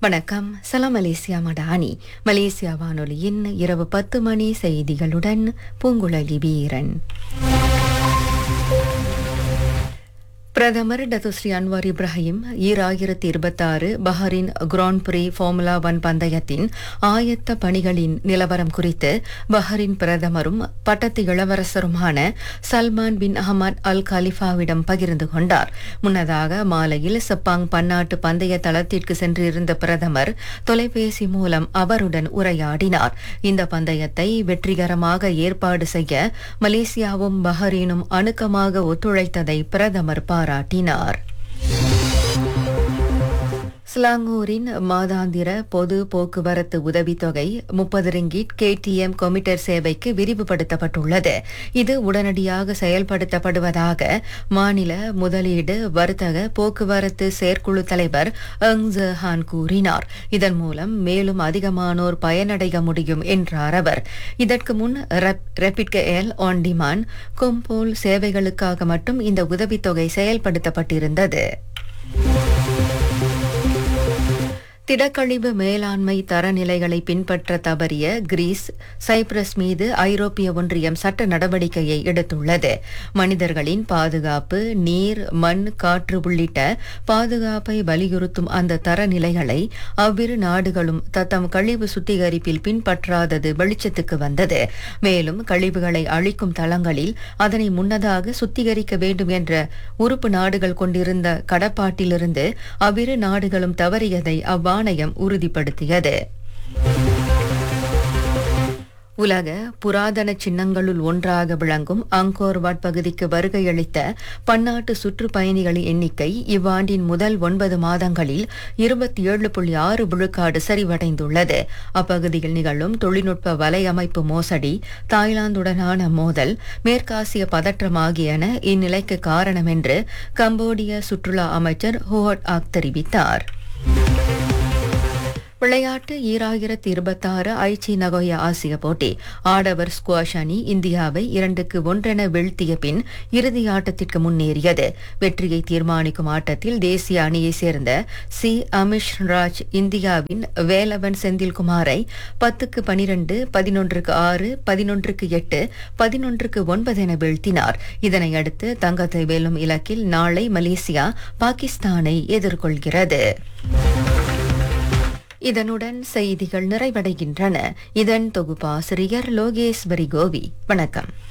வணக்கம் சலாம் Malaysia Madani Malaysia வானொலியின் இரவு பத்து மணி செய்திகளுடன் பூங்குழலி வீரன் பிரதமர் டத்துஸ்ரீ அன்வார் இப்ராஹிம் ஈராயிரத்தி இருபத்தாறு Bahrain grand prix formula one பந்தயத்தின் ஆயத்த பணிகளின் நிலவரம் குறித்து பஹரின் பிரதமரும் பட்டத்து இளவரசருமான சல்மான் பின் அஹமத் அல் கலிஃபாவிடம் பகிர்ந்து கொண்டார் முன்னதாக மாலையில் செப்பாங் பன்னாட்டு பந்தய தளத்திற்கு சென்றிருந்த பிரதமர் தொலைபேசி மூலம் அவருடன் உரையாடினார் இந்த பந்தயத்தை வெற்றிகரமாக ஏற்பாடு செய்ய மலேசியாவும் பஹரீனும் அணுக்கமாக ஒத்துழைத்ததை பிரதமர் பாராட்டினார் ஸ்லாங்கூரின் மாதாந்திர பொது போக்குவரத்து உதவித்தொகை முப்பது ரிங்கிட் கேடிஎம் கொமிட்டர் சேவைக்கு விரிவுபடுத்தப்பட்டுள்ளது இது உடனடியாக செயல்படுத்தப்படுவதாக மாநில முதலீடு வர்த்தக போக்குவரத்து செயற்குழு தலைவர் எங் ஜஹான் கூறினார் இதன் மூலம் மேலும் அதிகமானோர் பயனடைய முடியும் என்றார் அவர் இதற்கு முன் ரெபிட் எல் ஆன் டிமாண்ட் கொம்போல் சேவைகளுக்காக மட்டும் இந்த உதவித்தொகை செயல்படுத்தப்பட்டிருந்தது திடக்கழிவு மேலாண்மை தரநிலைகளை பின்பற்ற தவறிய கிரீஸ் சைப்ரஸ் மீது ஐரோப்பிய ஒன்றியம் சட்ட நடவடிக்கையை எடுத்துள்ளது மனிதர்களின் பாதுகாப்பு நீர் மண் காற்று உள்ளிட்ட பாதுகாப்பை வலியுறுத்தும் அந்த தரநிலைகளை அவ்விரு நாடுகளும் தத்தம் கழிவு சுத்திகரிப்பில் பின்பற்றாதது வெளிச்சத்துக்கு வந்தது மேலும் கழிவுகளை அழிக்கும் தளங்களில் அதனை முன்னதாக சுத்திகரிக்க வேண்டும் என்ற உறுப்பு நாடுகள் கொண்டிருந்த கடப்பாட்டிலிருந்து அவ்விரு நாடுகளும் தவறியதை அவ்வா ஆணையம் உறுதிப்படுத்தியது உலக புராதன சின்னங்களுள் ஒன்றாக விளங்கும் அங்கோர் வாட் பகுதிக்கு வருகையளித்த பன்னாட்டு சுற்றுப்பயணிகளின் எண்ணிக்கை இவ்வாண்டின் முதல் ஒன்பது மாதங்களில் இருபத்தி ஏழு புள்ளி ஆறு விழுக்காடு சரிவடைந்துள்ளது அப்பகுதியில் நிகழும் தொழில்நுட்ப வலையமைப்பு மோசடி தாய்லாந்துடனான மோதல் மேற்காசிய பதற்றம் ஆகியன இந்நிலைக்கு காரணம் என்று கம்போடிய சுற்றுலா அமைச்சர் ஹோட் ஆக் தெரிவித்தார் விளையாட்டு ஈராயிரத்தி இருபத்தாறு ஐச்சி நகோயா ஆசிய போட்டி ஆடவர் ஸ்குவாஷ் அணி இந்தியாவை இரண்டுக்கு ஒன்றென வீழ்த்திய பின் இறுதி ஆட்டத்திற்கு முன்னேறியது வெற்றியை தீர்மானிக்கும் ஆட்டத்தில் தேசிய அணியைச் சேர்ந்த சி அமிஷ் ராஜ் இந்தியாவின் வேலவன் செந்தில்குமாரை பத்துக்கு பனிரெண்டு பதினொன்றுக்கு ஆறு பதினொன்றுக்கு எட்டு பதினொன்றுக்கு ஒன்பது என வீழ்த்தினார் இதனையடுத்து தங்கத்தை வெல்லும் இலக்கில் நாளை மலேசியா பாகிஸ்தானை எதிர்கொள்கிறது இதனுடன் செய்திகள் நிறைவடைகின்றன இதன் தொகுப்பாசிரியர் லோகேஸ்வரி கோவி வணக்கம்